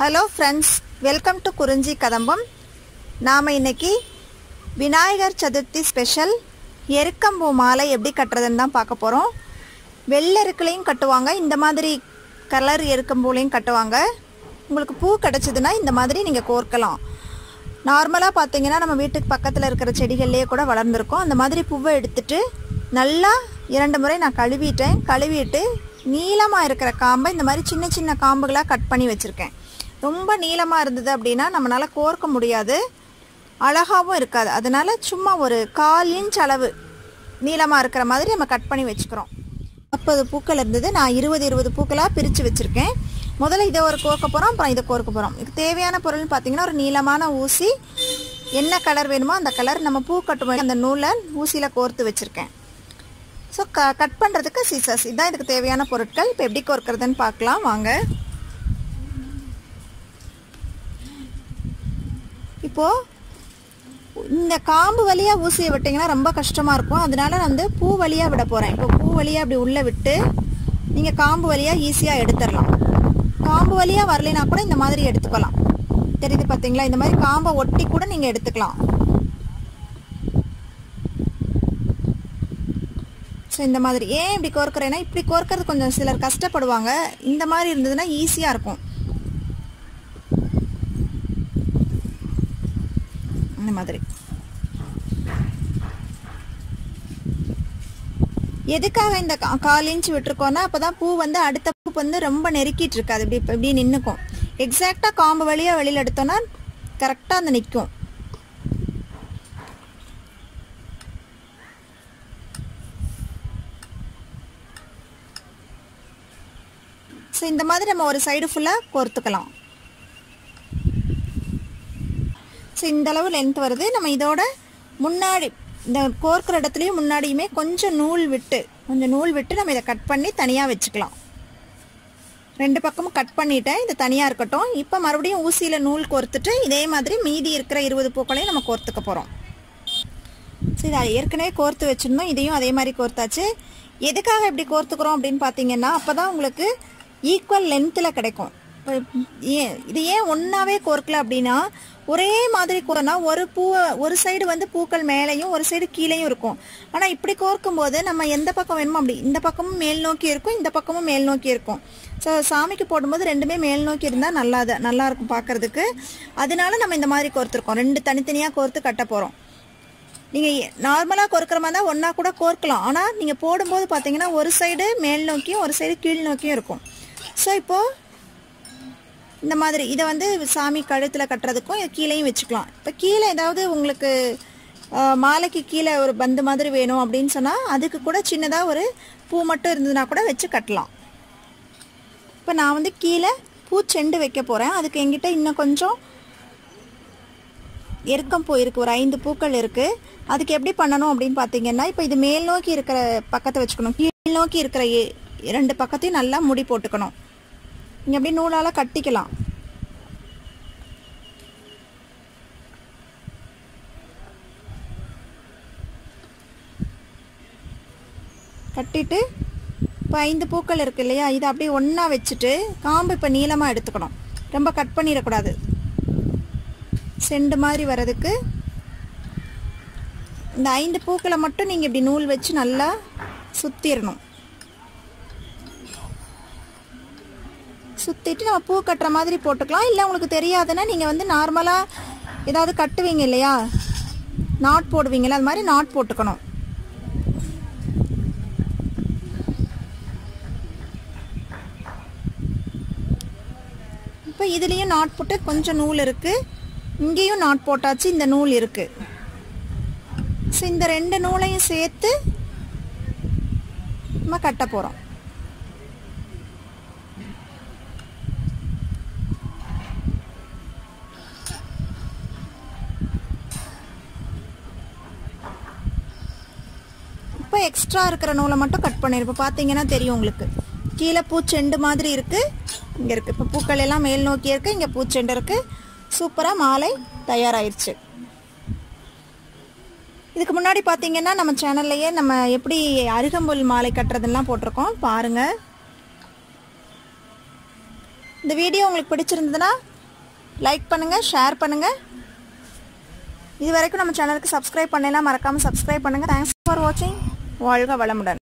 hello friends welcome to குறிஞ்சி கதம்பம் நாம் இன்னைக்கு விநாயகர் சதுர்த்தி ஸ்பெஷல் எருக்கம்பூ மாலை எப்படி கட்டுறதுன்னு தான் பார்க்க போகிறோம் வெள்ளை எருக்குலையும் கட்டுவாங்க இந்த மாதிரி கலர் எருக்கம்பூலையும் கட்டுவாங்க உங்களுக்கு பூ கிடச்சிதுன்னா இந்த மாதிரி நீங்கள் கோர்க்கலாம் நார்மலாக பார்த்தீங்கன்னா நம்ம வீட்டுக்கு பக்கத்தில் இருக்கிற செடிகள்லேயே கூட வளர்ந்துருக்கும் அந்த மாதிரி பூவை எடுத்துட்டு நல்லா இரண்டு முறை நான் கழுவிட்டேன் கழுவிட்டு நீளமாக இருக்கிற காம்பை இந்த மாதிரி சின்ன சின்ன காம்புகளாக கட் பண்ணி வச்சுருக்கேன் ரொம்ப நீளமாக இருந்தது அப்படின்னா நம்மளால் கோர்க்க முடியாது அழகாகவும் இருக்காது அதனால சும்மா ஒரு கால் இன்ச் அளவு நீளமாக இருக்கிற மாதிரி நம்ம கட் பண்ணி வச்சுக்கிறோம் முப்பது பூக்கள் இருந்தது நான் இருபது இருபது பூக்களாக பிரித்து வச்சுருக்கேன் முதல்ல இதை ஒரு கோர்க்க போகிறோம் அப்புறம் இதை கோர்க்க போகிறோம் இதுக்கு தேவையான பொருள்னு பார்த்தீங்கன்னா ஒரு நீளமான ஊசி என்ன கலர் வேணுமோ அந்த கலர் நம்ம பூ கட்டும் அந்த நூலை ஊசியில் கோர்த்து வச்சுருக்கேன் ஸோ க கட் பண்ணுறதுக்கு சீசர்ஸ் இதுதான் இதுக்கு தேவையான பொருட்கள் இப்போ எப்படி கோர்க்கிறதுன்னு பார்க்கலாம் வாங்க இப்போது இந்த காம்பு வழியாக ஊசியை விட்டிங்கன்னா ரொம்ப கஷ்டமாக இருக்கும் அதனால நான் வந்து பூ வழியாக விட போகிறேன் இப்போ பூ வழியாக அப்படி உள்ளே விட்டு நீங்கள் காம்பு வழியாக ஈஸியாக எடுத்துடலாம் காம்பு வழியாக வரலைனா கூட இந்த மாதிரி எடுத்துக்கலாம் தெரியுது பார்த்தீங்களா இந்த மாதிரி காம்பை ஒட்டி கூட நீங்கள் எடுத்துக்கலாம் ஸோ இந்த மாதிரி ஏன் இப்படி கோர்க்குறேன்னா இப்படி கோர்க்கறது கொஞ்சம் சிலர் கஷ்டப்படுவாங்க இந்த மாதிரி இருந்ததுன்னா ஈஸியாக இருக்கும் இந்த மாதிரி எதுக்காக இந்த கால் இன்ச் விட்டுருக்கோன்னா அப்போ தான் பூ வந்து அடுத்த பூ வந்து ரொம்ப நெருக்கிட்டு இருக்காது இப்படி இப்படி நின்றுக்கும் எக்ஸாக்டாக காம்பு வழியாக வெளியில் எடுத்தோன்னா கரெக்டாக அந்த நிற்கும் ஸோ இந்த மாதிரி நம்ம ஒரு சைடு ஃபுல்லாக கோர்த்துக்கலாம் ஸோ இந்த அளவு லென்த் வருது நம்ம இதோட முன்னாடி இந்த கோர்க்கிற இடத்துலையும் முன்னாடியுமே கொஞ்சம் நூல் விட்டு கொஞ்சம் நூல் விட்டு நம்ம இதை கட் பண்ணி தனியாக வச்சுக்கலாம் ரெண்டு பக்கமும் கட் பண்ணிட்டேன் இது தனியாக இருக்கட்டும் இப்போ மறுபடியும் ஊசியில் நூல் கோர்த்துட்டு இதே மாதிரி மீதி இருக்கிற இருபது பூக்களையும் நம்ம கோர்த்துக்க போகிறோம் ஸோ இதை ஏற்கனவே கோர்த்து வச்சிருந்தோம் இதையும் அதே மாதிரி கோர்த்தாச்சு எதுக்காக இப்படி கோர்த்துக்கிறோம் அப்படின்னு பார்த்தீங்கன்னா அப்போ தான் உங்களுக்கு ஈக்குவல் லென்த்தில் கிடைக்கும் இப்போ ஏன் இது ஏன் ஒன்றாவே கோர்க்கல அப்படின்னா ஒரே மாதிரி கோரனா ஒரு பூ ஒரு சைடு வந்து பூக்கள் மேலேயும் ஒரு சைடு கீழேயும் இருக்கும் ஆனால் இப்படி கோர்க்கும் போது நம்ம எந்த பக்கம் வேணுமோ அப்படி இந்த பக்கமும் மேல் நோக்கி இருக்கும் இந்த பக்கமும் மேல் நோக்கி இருக்கும் ஸோ சாமிக்கு போடும்போது ரெண்டுமே மேல் நோக்கி இருந்தால் நல்லா நல்லா இருக்கும் பார்க்கறதுக்கு அதனால நம்ம இந்த மாதிரி கோர்த்துருக்கோம் ரெண்டு தனித்தனியாக கோர்த்து கட்ட போகிறோம் நீங்கள் நார்மலாக கோர்க்குற மாதிரி தான் ஒன்றா கூட கோர்க்கலாம் ஆனால் நீங்கள் போடும்போது பார்த்தீங்கன்னா ஒரு சைடு மேல் நோக்கியும் ஒரு சைடு கீழ் நோக்கியும் இருக்கும் ஸோ இப்போது இந்த மாதிரி இதை வந்து சாமி கழுத்தில் கட்டுறதுக்கும் இது கீழேயும் வச்சுக்கலாம் இப்போ கீழே ஏதாவது உங்களுக்கு மாலைக்கு கீழே ஒரு பந்து மாதிரி வேணும் அப்படின்னு சொன்னால் அதுக்கு கூட சின்னதாக ஒரு பூ மட்டும் இருந்ததுன்னா கூட வச்சு கட்டலாம் இப்போ நான் வந்து கீழே பூச்செண்டு வைக்க போகிறேன் அதுக்கு எங்கிட்ட இன்னும் கொஞ்சம் எருக்கம் பூ இருக்குது ஒரு ஐந்து பூக்கள் இருக்குது அதுக்கு எப்படி பண்ணணும் அப்படின்னு பார்த்தீங்கன்னா இப்போ இது மேல் நோக்கி இருக்கிற பக்கத்தை வச்சுக்கணும் கீழ் நோக்கி இருக்கிற ரெண்டு பக்கத்தையும் நல்லா முடி போட்டுக்கணும் நீங்கள் அப்படியே நூலால் கட்டிக்கலாம் கட்டிட்டு இப்போ ஐந்து பூக்கள் இருக்கு இல்லையா இதை அப்படியே ஒன்றா வச்சுட்டு காம்பு இப்போ நீளமாக எடுத்துக்கணும் ரொம்ப கட் பண்ணிடக்கூடாது செண்டு மாதிரி வர்றதுக்கு இந்த ஐந்து பூக்களை மட்டும் நீங்கள் இப்படி நூல் வச்சு நல்லா சுற்றிடணும் சுற்றிட்டு நம்ம பூ கட்டுற மாதிரி போட்டுக்கலாம் இல்லை உங்களுக்கு தெரியாதுன்னா நீங்கள் வந்து நார்மலாக ஏதாவது கட்டுவீங்க இல்லையா நாட் போடுவீங்களா அது மாதிரி நாட் போட்டுக்கணும் இப்போ இதுலேயும் நாட் போட்டு கொஞ்சம் நூல் இருக்குது இங்கேயும் நாட் போட்டாச்சு இந்த நூல் இருக்குது ஸோ இந்த ரெண்டு நூலையும் சேர்த்து நம்ம கட்ட போகிறோம் இப்போ எக்ஸ்ட்ரா இருக்கிற நூலை மட்டும் கட் பண்ணிருப்போம் பார்த்தீங்கன்னா தெரியும் உங்களுக்கு கீழே பூச்செண்டு மாதிரி இருக்குது இங்கே இருக்குது இப்போ பூக்கள் எல்லாம் மேல் நோக்கி இருக்குது இங்கே பூச்செண்டு இருக்குது சூப்பராக மாலை தயாராகிருச்சு இதுக்கு முன்னாடி பார்த்தீங்கன்னா நம்ம சேனல்லையே நம்ம எப்படி அருகம்புல் மாலை கட்டுறதெல்லாம் போட்டிருக்கோம் பாருங்கள் இந்த வீடியோ உங்களுக்கு பிடிச்சிருந்ததுன்னா லைக் பண்ணுங்கள் ஷேர் பண்ணுங்கள் இது வரைக்கும் நம்ம சேனலுக்கு சப்ஸ்கிரைப் பண்ணலாம் மறக்காமல் சப்ஸ்கிரைப் பண்ணுங்கள் தேங்க்ஸ் ஃபார் வாட்சிங் வாழ்க வளமுடன்